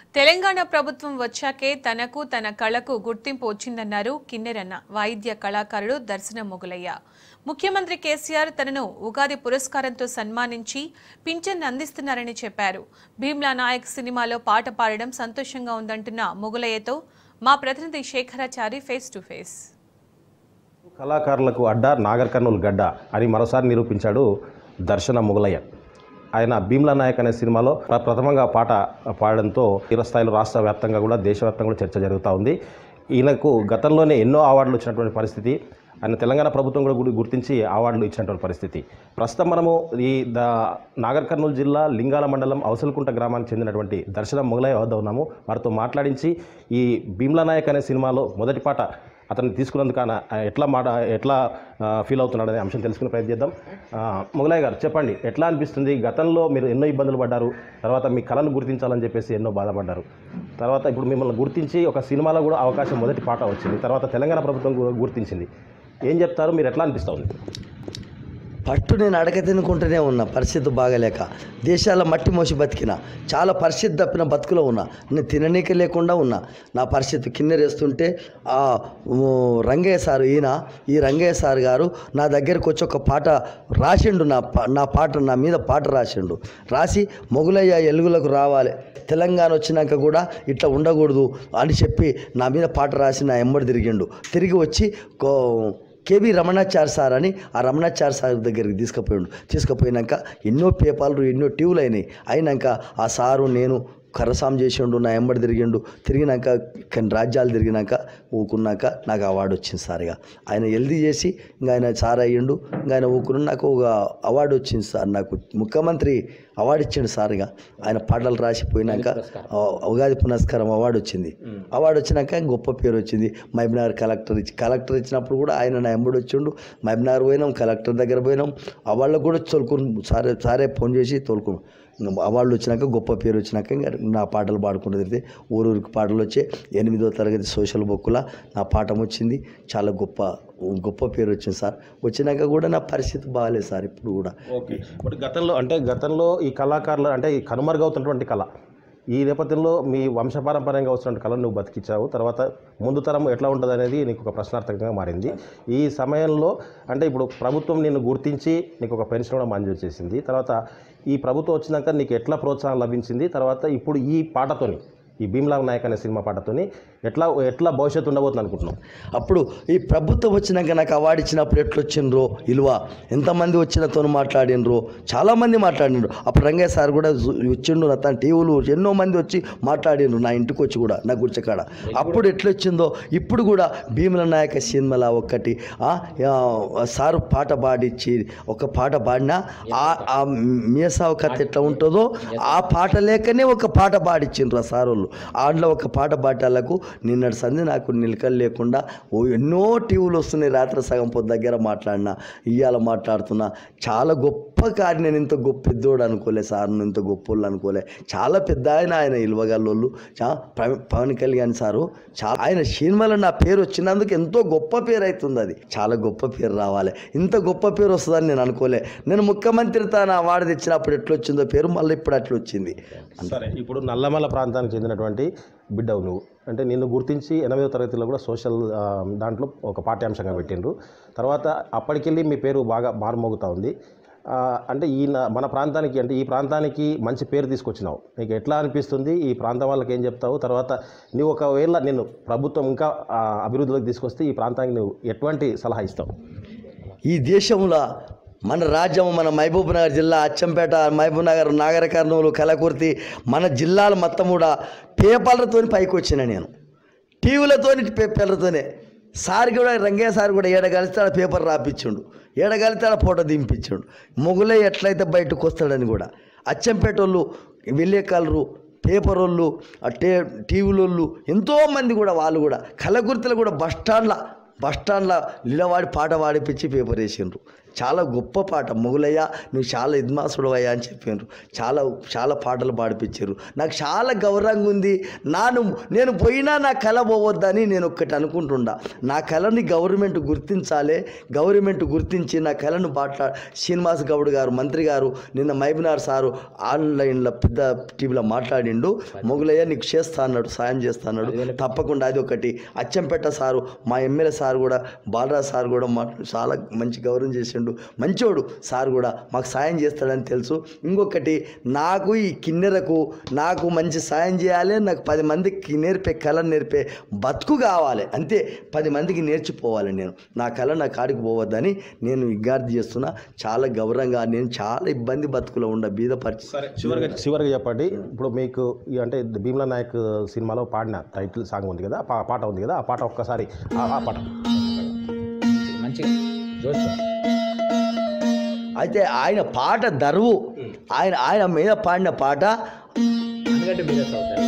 తెలంగాణ ప్రభుత్వం వచ్చాకే తనకు తన కళకు గుర్తింపు వచ్చిందన్నారు కిన్నెరన్న వాయిద్య కళాకారుడు దర్శన మొగులయ్య ముఖ్యమంత్రి కేసీఆర్ తనను ఉగాది పురస్కారంతో సన్మానించి పింఛన్ అందిస్తున్నారని చెప్పారు భీమ్లా నాయక్ సినిమాలో పాట పాడడం సంతోషంగా ఉందంటున్న మొగులయ్యతో మా ప్రతినిధి శేఖరాచారి ఫేస్ టు ఫేస్ కళాకారులకు అడ్డ నాగర్ కర్నూలు గడ్డ అని మరోసారి నిరూపించాడు దర్శన మొగలయ్య ఆయన భీమ్లా నాయక్ అనే సినిమాలో ప్ర- ప్రథమంగా పాట పాడడంతో తీరస్థాయిలో రాష్ట్ర వ్యాప్తంగా కూడా దేశవ్యాప్తంగా కూడా చర్చ జరుగుతూ ఉంది ఈయనకు గతంలోనే ఎన్నో అవార్డులు వచ్చినటువంటి పరిస్థితి ఆయన తెలంగాణ ప్రభుత్వం కూడా గురి- గుర్తించి అవార్డులు ఇచ్చినటువంటి పరిస్థితి ప్రస్తుతం మనము ఈ ద నాగర్ కర్నూలు జిల్లా లింగాల మండలం అవసలకుంట గ్రామానికి చెందినటువంటి దర్శన మొగలయ్య వద్ద ఉన్నాము వారితో మాట్లాడించి ఈ భీమ్లా నాయక్ అనే సినిమాలో మొదటి పాట అతన్ని తీసుకున్నందుకు ఆయన ఎట్లా మాట ఎట్లా ఫీల్ అవుతున్నాడు అనే అంశం తెలుసుకునే ప్రయత్నం చేద్దాం ఆ, మొగలయ్య గారు చెప్పండి ఎట్లా అనిపిస్తుంది గతంలో మీరు ఎన్నో ఇబ్బందులు పడ్డారు తర్వాత మీ కళను గుర్తించాలని చెప్పేసి ఎన్నో బాధపడ్డారు తర్వాత ఇప్పుడు మిమ్మల్ని గుర్తించి ఒక సినిమాలో కూడా అవకాశం మొదటి పాట వచ్చింది తర్వాత తెలంగాణ ప్రభుత్వం కూడా గుర్తించింది ఏం చెప్తారు మీరు ఎట్లా అనిపిస్తుంది పట్టు నేను అడగ తినుకుంటూనే ఉన్నా పరిస్థితి బాగలేక దేశాల మట్టి మోసి బతికిన చాలా పరిస్థితి తప్పిన బతుకులో ఉన్నా నేను తిననీక లేకుండా ఉన్నా నా పరిస్థితి కిన్నెరేస్తుంటే ఆ ఊ, రంగయ్య సారు ఈయన ఈ రంగయ్య సార్ గారు నా దగ్గరికి వచ్చి ఒక పాట రాసిండు నా పా నా పాట నా మీద పాట రాసిండు రాసి మొగులయ్య ఎలుగులకు రావాలి తెలంగాణ వచ్చినాక కూడా ఇట్లా ఉండకూడదు అని చెప్పి నా మీద పాట రాసి నా ఎంబడి తిరిగిండు తిరిగి వచ్చి కో కేవి రమణాచార్ సార్ అని ఆ రమణాచార్ సార్ దగ్గరికి తీసుకుపోయాడు తీసుకుపోయినాక ఎన్నో పేపర్లు ఎన్నో ట్యూలు అయినాయి అయినాక ఆ సారు నేను కరసాం చేసిండు నా ఎంబడి తిరిగిండు తిరిగినాక కొన్ని రాజ్యాలు తిరిగినాక ఊకున్నాక నాకు అవార్డు వచ్చింది సార్గా ఆయన హెల్దీ చేసి ఇంకా ఆయన సార్ అయ్యిండు ఇంకా ఆయన ఊకుని నాకు ఒక అవార్డు వచ్చింది సార్ నాకు ముఖ్యమంత్రి అవార్డు ఇచ్చిండు సార్గా ఆయన పాటలు రాసిపోయినాక ఆ, ఉగాది పునస్కారం అవార్డు వచ్చింది అవార్డు వచ్చినాక గొప్ప పేరు వచ్చింది మహబూబ్నగర్ కలెక్టర్ ఇచ్చి కలెక్టర్ ఇచ్చినప్పుడు కూడా ఆయన నా ఎంబడి వచ్చిండు మహబూబ్నగర్ పోయినాం కలెక్టర్ దగ్గర పోయినాం అవాళ్ళు కూడా తోలుకుని సారే సారే ఫోన్ చేసి తోలుకున్నాం ఇంకా అవార్డులు వచ్చినాక గొప్ప పేరు వచ్చినాక ఇంకా నా పాటలు పాడుకుంటూ తిరిగితే ఊరూరికి పాటలు వచ్చే ఎనిమిదో తరగతి సోషల్ బుక్కుల నా పాఠం వచ్చింది చాలా గొప్ప గొప్ప పేరు వచ్చింది సార్ వచ్చినాక కూడా నా పరిస్థితి బాగాలేదు సార్ ఇప్పుడు కూడా ఓకే బట్ గతంలో అంటే గతంలో ఈ కళాకారులు అంటే ఈ కనుమరుగవుతున్నటువంటి కళ ఈ నేపథ్యంలో మీ వంశపారంపర్యంగా వస్తున్న కళను నువ్వు బతికించావు తర్వాత ముందు తరం ఎట్లా ఉంటుంది అనేది నీకు ఒక ప్రశ్నార్థకంగా మారింది ఈ సమయంలో అంటే ఇప్పుడు ప్రభుత్వం నిన్ను గుర్తించి నీకు ఒక పెన్షన్ కూడా మంజూరు చేసింది తర్వాత ఈ ప్రభుత్వం వచ్చినాక నీకు ఎట్లా ప్రోత్సాహం లభించింది తర్వాత ఇప్పుడు ఈ పాటతోని ఈ భీమ్లా నాయక్ అనే సినిమా పాటతోని ఎట్లా ఎట్లా భవిష్యత్తు ఉండబోతుంది అనుకుంటున్నాం అప్పుడు ఈ ప్రభుత్వం వచ్చినాక నాకు అవార్డు ఇచ్చినప్పుడు ఎట్లా వచ్చిండ్రో ఇలువ ఎంతమంది వచ్చినతో మాట్లాడినరో చాలామంది మాట్లాడినరు అప్పుడు రంగయ్య సార్ కూడా జు- వచ్చిండు నా తన టీవీలు ఎన్నో మంది వచ్చి మాట్లాడినరు నా ఇంటికి వచ్చి కూడా నా గుడిచకాడ అప్పుడు ఎట్లా వచ్చిందో ఇప్పుడు కూడా భీముల నాయక సినిమాల ఒక్కటి ఆ, ఆ, సారు పాట పాడిచ్చి ఒక పాట పాడినా ఆ ఆ మీసావు కథ ఎట్లా ఉంటుందో ఆ పాట లేకనే ఒక పాట పాడిచ్చిండ్రు ఆ సార్ వాళ్ళు ఆడలో ఒక పాట పాటాలకు నిన్నటి సంది నాకు నిలకలు లేకుండా ఓ ఎన్నో టీవీలు వస్తున్నాయి రాత్రి సగం పొద్దు దగ్గర మాట్లాడినా ఇవాళ మాట్లాడుతున్నా చాలా గొప్ప కాదు నేను ఇంత గొప్ప పెద్దోడు అనుకోలే సార్ నేను ఇంత గొప్పోళ్ళు అనుకోలే చాలా పెద్ద ఆయన ఆయన ఇల్వగల్లోళ్ళు చా పవ- పవన్ కళ్యాణ్ సారు చాలా ఆయన సినిమాలో నా పేరు వచ్చినందుకు ఎంతో గొప్ప పేరు అవుతుంది అది చాలా గొప్ప పేరు రావాలి ఇంత గొప్ప పేరు వస్తుందని నేను అనుకోలే నేను ముఖ్యమంత్రి తాను అవార్డు తెచ్చినప్పుడు ఎట్లా వచ్చిందో పేరు మళ్ళీ ఇప్పుడు అట్లా వచ్చింది సరే ఇప్పుడు నల్లమల ప్రాంతానికి చెందినటువంటి బిడ్డవు నువ్వు అంటే నిన్ను గుర్తించి ఎనిమిదో తరగతిలో కూడా సోషల్ ఆ, దాంట్లో ఒక పాఠ్యాంశంగా పెట్టిండ్రు తర్వాత అప్పటికెళ్ళి మీ పేరు బాగా మారుమోగుతూ ఉంది ఆ, అంటే ఈ నా- మన ప్రాంతానికి అంటే ఈ ప్రాంతానికి మంచి పేరు తీసుకొచ్చినావు నీకు ఎట్లా అనిపిస్తుంది ఈ ప్రాంతం వాళ్ళకి ఏం చెప్తావు తర్వాత నువ్వు ఒకవేళ నేను ప్రభుత్వం ఇంకా ఆ, అభివృద్ధిలోకి తీసుకొస్తే ఈ ప్రాంతానికి నువ్వు ఎటువంటి సలహా ఇస్తావు ఈ దేశంలో మన రాజ్యం మన మహబూబ్ నగర్ జిల్లా అచ్చంపేట మహబూబ్ నగర్ నాగర కర్నూలు కలకుర్తి మన జిల్లాలు మొత్తం కూడా పేపర్లతో పైకి వచ్చిన నేను టీవీలతో పేపర్లతోనే సార్ కూడా రంగయ్య సార్ కూడా ఏడ కలిస్తే ఆడ పేపర్ రాపించిండు ఏడ కలిస్తే ఆడ ఫోటో దింపించిండు మొగులే ఎట్లయితే బయటకు వస్తాడని కూడా అచ్చంపేట వాళ్ళు విలేకరులు పేపర్ వాళ్ళు ఆ టే టీవీలోళ్ళు ఎంతోమంది కూడా వాళ్ళు కూడా కలగుర్తులు కూడా బస్ స్టాండ్ల బస్ స్టాండ్లో నిలవాడి పాట పాడిపించి పేపర్ వేసిండ్రు చాలా గొప్ప పాట మొగులయ్య నువ్వు చాలా ఇద్మాసుడు అయ్యా అని చెప్పారు చాలా చాలా పాటలు పాడిపించారు నాకు చాలా గౌరవంగా ఉంది నాను నేను పోయినా నా కళ పోవద్దని నేను ఒక్కటి అనుకుంటుండా నా కళని గవర్నమెంట్ గుర్తించాలి గవర్నమెంట్ గుర్తించి నా కళను పాట శ్రీనివాస్ గౌడ్ గారు మంత్రి గారు నిన్న మైబినార్ సారు ఆన్లైన్లో పెద్ద టీవీలో మాట్లాడిండు మొగులయ్య నీకు చేస్తా అన్నాడు సాయం చేస్తా అన్నాడు తప్పకుండా అది ఒకటి అచ్చంపేట సారు మా ఎమ్మెల్యే సార్ కూడా బాలరాజ్ సార్ కూడా మా చాలా మంచి గౌరవం చేసిండు మంచోడు సార్ కూడా మాకు సాయం చేస్తాడని తెలుసు ఇంకొకటి నాకు ఈ కిన్నెరకు నాకు మంచి సాయం చేయాలి నాకు పది మందికి నేర్పే కళ నేర్పే బతుకు కావాలి అంతే పది మందికి నేర్చిపోవాలి నేను నా కళ నా కాడికి పోవద్దని నేను విజ్ఞప్తి చేస్తున్నా చాలా గౌరవంగా నేను చాలా ఇబ్బంది బతుకులో ఉండ బీద పరిస్థితి సరే చివరిగా చివరిగా చెప్పండి ఇప్పుడు మీకు ఈ అంటే భీమ్లా నాయక్ సినిమాలో పాడిన టైటిల్ సాంగ్ ఉంది కదా పా- పాట ఉంది కదా ఆ పాట ఒక్కసారి ఆ- ఆ పాట మంచిగా జోష్ అయితే ఆయన పాట దరువు ఆయన ఆయన మీద పాడిన పాట ఎందుకంటే మీద అవుతారు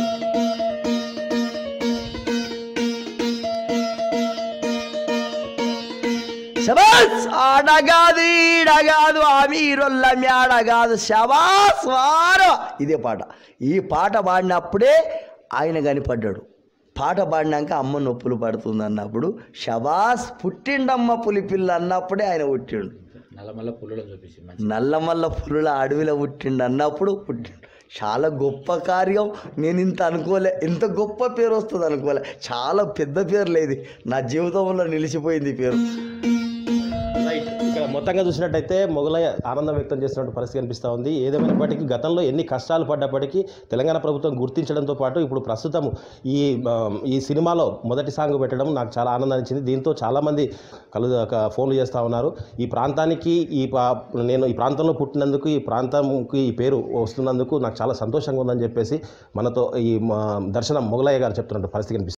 శబాస్ ఆడగాదు ఈడగాదు ఆ మీరొల్ల మేడగాదు శబాస్ వారు ఇదే పాట ఈ పాట పాడినప్పుడే ఆయన కనిపడ్డాడు పాట పాడినాక అమ్మ నొప్పులు పడుతుంది అన్నప్పుడు శబాస్ పుట్టిండమ్మ పులిపిల్ల అన్నప్పుడే ఆయన పుట్టిండు నల్లమల్ల పుల్లలో చూపించి మంచి నల్లమల్ల పులుల అడవిలో పుట్టిండు అన్నప్పుడు పుట్టిండు చాలా గొప్ప కార్యం నేను ఇంత అనుకోలే ఇంత గొప్ప పేరు వస్తుంది అనుకోలే చాలా పెద్ద పేరు లేదు నా జీవితంలో నిలిచిపోయింది ఈ పేరు రైట్ ఇక్కడ మొత్తంగా చూసినట్టయితే మొగలయ్య ఆనందం వ్యక్తం చేసినట్టు పరిస్థితి కనిపిస్తూ ఉంది ఏదేమైనప్పటికీ గతంలో ఎన్ని కష్టాలు పడ్డప్పటికీ తెలంగాణ ప్రభుత్వం గుర్తించడంతో పాటు ఇప్పుడు ప్రస్తుతం ఈ ఆ, ఈ సినిమాలో మొదటి సాంగ్ పెట్టడం నాకు చాలా ఆనందాన్ని ఇచ్చింది దీంతో చాలామంది కలు ఒక ఫోన్లు చేస్తూ ఉన్నారు ఈ ప్రాంతానికి ఈ పా- నేను ఈ ప్రాంతంలో పుట్టినందుకు ఈ ప్రాంతంకి ఈ పేరు వస్తున్నందుకు నాకు చాలా సంతోషంగా ఉందని చెప్పేసి మనతో ఈ మా దర్శనం మొగలయ్య గారు చెప్తున్నట్టు పరిస్థితి కనిపిస్తుంది